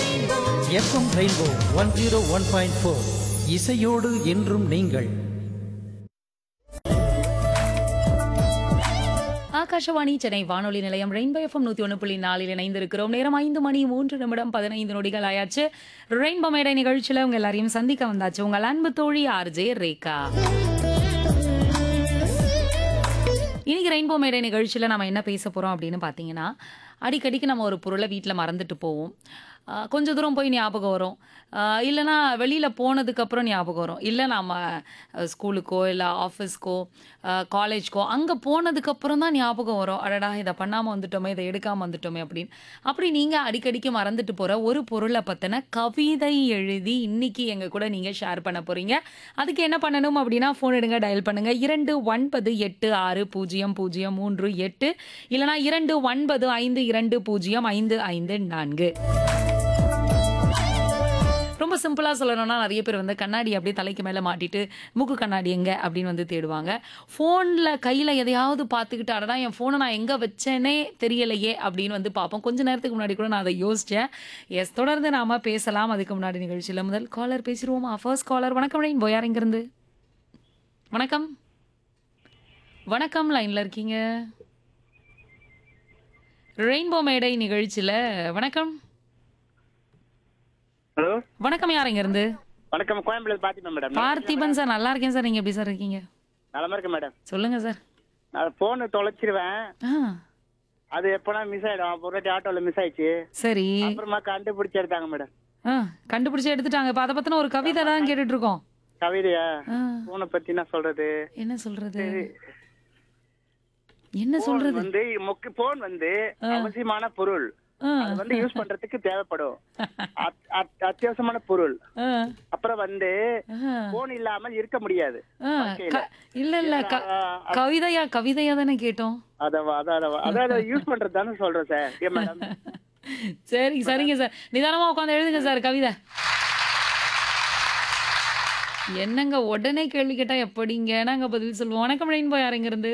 FM rainbow one zero one point four இசையோடு என்றும் நீங்கள் ஆகாஷவாணி சென்னை வானொலி நிலையம் ரெயின்போ எஃப்எம் நூத்தி ஒன்று புள்ளி நாலில் இணைந்திருக்கிறோம் நேரம் ஐந்து மணி மூன்று நிமிடம் பதினைந்து நொடிகள் ஆயாச்சு ரெயின்போ மேடை நிகழ்ச்சியில உங்க எல்லாரையும் சந்திக்க வந்தாச்சு உங்கள் அன்பு தோழி ஆர்ஜே ரேகா இன்னைக்கு ரெயின்போ மேடை நிகழ்ச்சியில் நம்ம என்ன பேச போகிறோம் அப்படின்னு பார்த்தீங்கன்னா அடிக்கடிக்கு நம்ம ஒரு பொருளை வீட்டில் மறந்துட்டு போவோம் ஆஹ் கொஞ்ச தூரம் போய் ஞாபகம் வரும் ஆஹ் இல்லைன்னா வெளியில் போனதுக்கப்புறம் ஞாபகம் வரும் இல்லை நம்ம அஹ், ஸ்கூலுக்கோ இல்லை ஆஃபீஸ்க்கோ காலேஜ்க்கோ அங்கே போனதுக்கப்புறம் தான் ஞாபகம் வரும் அடடா இதை பண்ணாமல் வந்துட்டோமே இதை எடுக்காமல் வந்துட்டோமே அப்படின்னு அப்படி நீங்கள் அடிக்கடிக்கு மறந்துட்டு போகிற ஒரு பொருளை பற்றின கவிதை எழுதி இன்னைக்கு எங்கள் கூட நீங்கள் ஷேர் பண்ண போகிறீங்க அதுக்கு என்ன பண்ணணும் அப்படின்னா ஃபோன் எடுங்க டயல் பண்ணுங்க இரண்டு ஒன்பது எட்டு ஆறு பூஜ்ஜியம் பூஜ்ஜியம் மூன்று எட்டு இல்லைனா இரண்டு ஒன்பது ஐந்து இரண்டு பூஜ்ஜியம் ஐந்து ஐந்து நான்கு ரொம்ப சிம்பிளாக சொல்லணும்னா நிறைய பேர் வந்து கண்ணாடி அப்படியே தலைக்கு மேலே மாட்டிட்டு மூக்கு கண்ணாடி எங்கே அப்படின்னு வந்து தேடுவாங்க ஃபோனில் கையில் எதையாவது பார்த்துக்கிட்டு அடடா என் ஃபோனை நான் எங்கே வச்சேனே தெரியலையே அப்படின்னு வந்து பார்ப்போம் கொஞ்ச நேரத்துக்கு முன்னாடி கூட நான் அதை யோசித்தேன் எஸ் தொடர்ந்து நாம பேசலாம் அதுக்கு முன்னாடி நிகழ்ச்சியில் முதல் காலர் பேசிடுவோமா ஃபர்ஸ்ட் காலர் வணக்கம் ரெயின் போயார் இங்கிருந்து வணக்கம் வணக்கம் லைனில் இருக்கீங்க ரெயின்போ மேடை நிகழ்ச்சியில் வணக்கம் ஹலோ வணக்கம் யார் இருந்து வணக்கம் கோயம்புல பாத்திமா மேடம் பார்த்திபன் சார் நல்லா இருக்கேன் சார் நீங்க எப்படி சார் இருக்கீங்க நலமா இருக்கேன் மேடம் சொல்லுங்க சார் நான் போன் தொலைச்சிருவேன் ஆ அது எப்பனா மிஸ் ஆயிடும் ஒரு வாட்டி ஆட்டோல மிஸ் ஆயிடுச்சு சரி அப்புறமா கண்டுபிடிச்சு எடுத்தாங்க மேடம் ஆ கண்டுபிடிச்சு எடுத்துட்டாங்க இப்ப அதை பத்தின ஒரு கவிதை தான் கேட்டுட்டு இருக்கோம் கவிதையா ஆ, போனை பத்தி என்ன சொல்றது என்ன சொல்றது என்ன போன் சொல்றது வந்து முக்கு போன் வந்து அவசியமான பொருள் ஆ, அது வந்து யூஸ் பண்றதுக்கு தேவைப்படும் அத்- அத்- அத்தியாவசியமான பொருள் ஆ, அப்புறம் வந்து ஆ, போன் இல்லாமல் இருக்க முடியாது ஆ, க- இல்ல இல்ல க- கவிதையா கவிதையா தானே கேட்டோம் அதான் அதான் அதான் யூஸ் பண்றது தானே சொல்றேன் சார் ஏன் மேடம் சரி சரிங்க சார் நிதானமா உட்காந்து எழுதுங்க சார் கவிதை என்னங்க உடனே கேள்வி கேட்டா எப்படிங்க நாங்க பதில் சொல்லுவோம் வணக்கம் ரெயின்போ யாருங்க இருந்து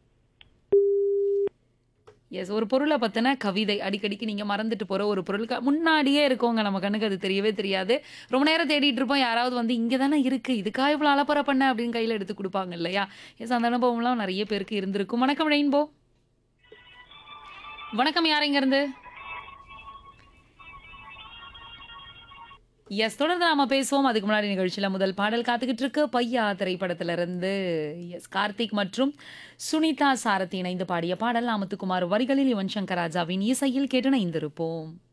எஸ் ஒரு பொருளை பத்தின கவிதை அடிக்கடிக்கு நீங்க மறந்துட்டு போற ஒரு பொருள் க- முன்னாடியே இருக்கவங்க நம்ம கண்ணுக்கு அது தெரியவே தெரியாது ரொம்ப நேரம் தேடிட்டு இருப்போம் யாராவது வந்து இங்க தானே இருக்கு இதுக்கா இவ்வளவு அலப்பறை பண்ண அப்படின்னு கையில எடுத்து கொடுப்பாங்க இல்லையா எஸ் அந்த அனுபவம்லாம் நிறைய பேருக்கு இருந்திருக்கும் வணக்கம் ரெயின்போ வணக்கம் யாருங்க இருந்து எஸ் தொடர்ந்து நாம பேசுவோம் அதுக்கு முன்னாடி நிகழ்ச்சியில முதல் பாடல் காத்துக்கிட்டு இருக்கு பையா திரைப்படத்துல இருந்து எஸ் கார்த்திக் மற்றும் சுனிதா சாரதி இணைந்து பாடிய பாடல் அமுத்துக்குமார் வரிகளில் யுவன் சங்கர் ராஜாவின் இசையில் கேட்டு இணைந்திருப்போம்